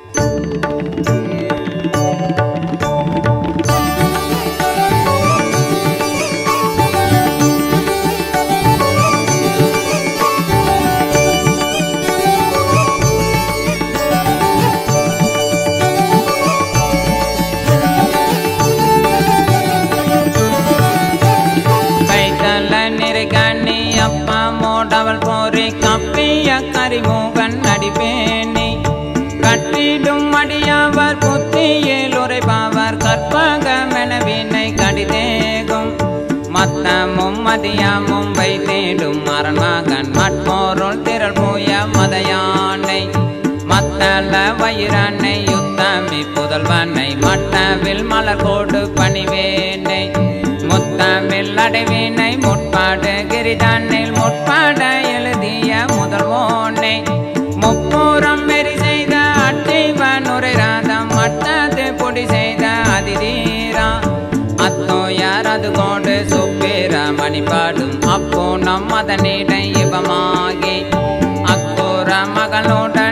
கைத்தல நிறகண்ணி அப்பா மோடவள் போரே கப்பிய கரிமூகன் நடிப்பேனே கட்டிடும் அடியவர் புத்தியில் உரைப்பவர் கற்பக மெனவினை கடிதேகும் மத்தமும் மதியமும் வைத்தேடும் மரண்மகன் மட்போருள் திரள் போய மதையானை மத்தள வயிறனை யுத்தமி புதல்வனை மட்டவில் மலர் கோடு பணிவேனை முத்தமிழ் அடைவினை முட்பாடு கிரிதனில் முட்பாட எழுதிய முதல்வோனே முப்பூரம் மெரி செய்த அட்டிவன் உரை ராதம் மட்டது பொடி செய்த அதிதீரா அத்தோயார் அது கொண்டு சுப்பேர மணி பாடும் அப்போ நம் அதனிடை இவமாகி அக்கோர மகளோட